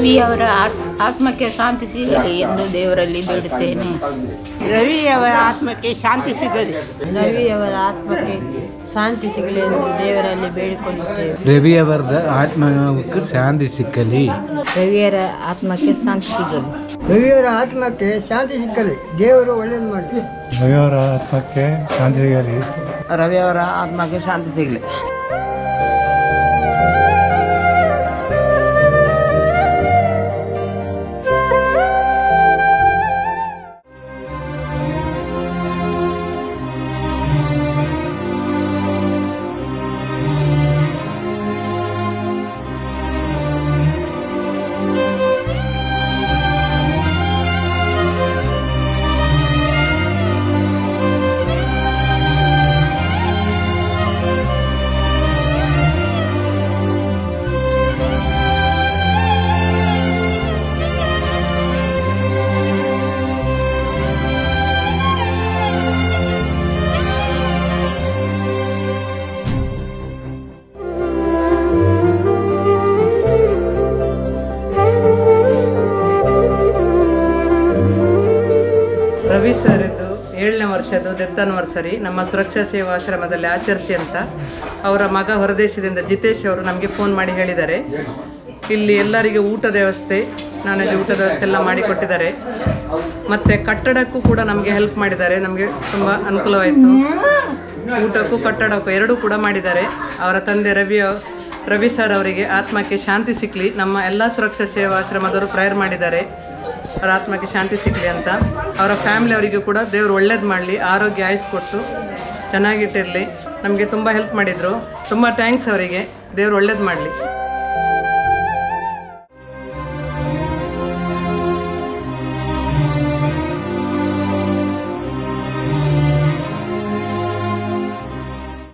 ರವಿಯವರ ಆತ್- ಆತ್ಮಕ್ಕೆ ಶಾಂತಿ ಸಿಗಲಿ ಎಂದು ದೇವರಲ್ಲಿ ಬೇಡುತ್ತೇನೆ ರವಿಯವರ ಆತ್ಮಕ್ಕೆ ಶಾಂತಿ ಸಿಗಲಿ ರವಿಯವರ ಆತ್ಮಕ್ಕೆ ಶಾಂತಿ ಸಿಗಲಿ ಎಂದು ದೇವರಲ್ಲಿ ಬೇಡಿಕೊಳ್ಳುತ್ತೇವೆ ರವಿಯವರದ ಆತ್ಮಕ್ಕೆ ಶಾಂತಿ ಸಿಕ್ಕಲಿ ರವಿಯರ ಆತ್ಮಕ್ಕೆ ಶಾಂತಿ ಸಿಗಲಿ ರವಿಯವರ ಆತ್ಮಕ್ಕೆ ಶಾಂತಿ ಸಿಕ್ಕಲಿ ದೇವರು ಒಳ್ಳೇದು ಮಾಡಲಿ ರವಿಯವರ ಆತ್ಮಕ್ಕೆ ಶಾಂತಿ ಸಿಗಲಿ ರವಿಯವರ ಆತ್ಮಕ್ಕೆ ಶಾಂತಿ ಸಿಗಲಿ ರವಿ ಸರ್ದು ಏಳನೇ ವರ್ಷದ ಡೆತ್ ಆನಿವರ್ಸರಿ ನಮ್ಮ ಸುರಕ್ಷಾ ಸೇವಾ ಆಶ್ರಮದಲ್ಲಿ ಆಚರಿಸಿ ಅಂತ ಅವರ ಮಗ ಹೊರದೇಶದಿಂದ ಜಿತೇಶ್ ಅವರು ನಮಗೆ ಫೋನ್ ಮಾಡಿ ಹೇಳಿದ್ದಾರೆ ಇಲ್ಲಿ ಎಲ್ಲರಿಗೆ ಊಟದ ವ್ಯವಸ್ಥೆ ನಾನ್ ವೆಜ್ ಊಟದ ವ್ಯವಸ್ಥೆ ಎಲ್ಲ ಮಾಡಿಕೊಟ್ಟಿದ್ದಾರೆ ಮತ್ತು ಕಟ್ಟಡಕ್ಕೂ ಕೂಡ ನಮಗೆ ಹೆಲ್ಪ್ ಮಾಡಿದ್ದಾರೆ ನಮಗೆ ತುಂಬ ಅನುಕೂಲವಾಯಿತು ಊಟಕ್ಕೂ ಕಟ್ಟಡಕ್ಕೂ ಎರಡೂ ಕೂಡ ಮಾಡಿದ್ದಾರೆ ಅವರ ತಂದೆ ರವಿ ರವಿ ಸರ್ ಅವರಿಗೆ ಆತ್ಮಕ್ಕೆ ಶಾಂತಿ ಸಿಕ್ಕಲಿ ನಮ್ಮ ಎಲ್ಲ ಸುರಕ್ಷಾ ಸೇವಾ ಆಶ್ರಮದವರು ಪ್ರೇಯರ್ ಮಾಡಿದ್ದಾರೆ ಅವರ ಆತ್ಮಕ್ಕೆ ಶಾಂತಿ ಸಿಗಲಿ ಅಂತ ಅವರ ಫ್ಯಾಮಿಲಿ ಅವರಿಗೂ ಕೂಡ ದೇವರು ಒಳ್ಳೇದು ಮಾಡಲಿ ಆರೋಗ್ಯ ಆಯುಸ್ ಕೊಟ್ಟು ಚೆನ್ನಾಗಿಟ್ಟಿರಲಿ ನಮಗೆ ತುಂಬ ಹೆಲ್ಪ್ ಮಾಡಿದರು ತುಂಬ ಥ್ಯಾಂಕ್ಸ್ ಅವರಿಗೆ ದೇವರು ಒಳ್ಳೇದು ಮಾಡಲಿ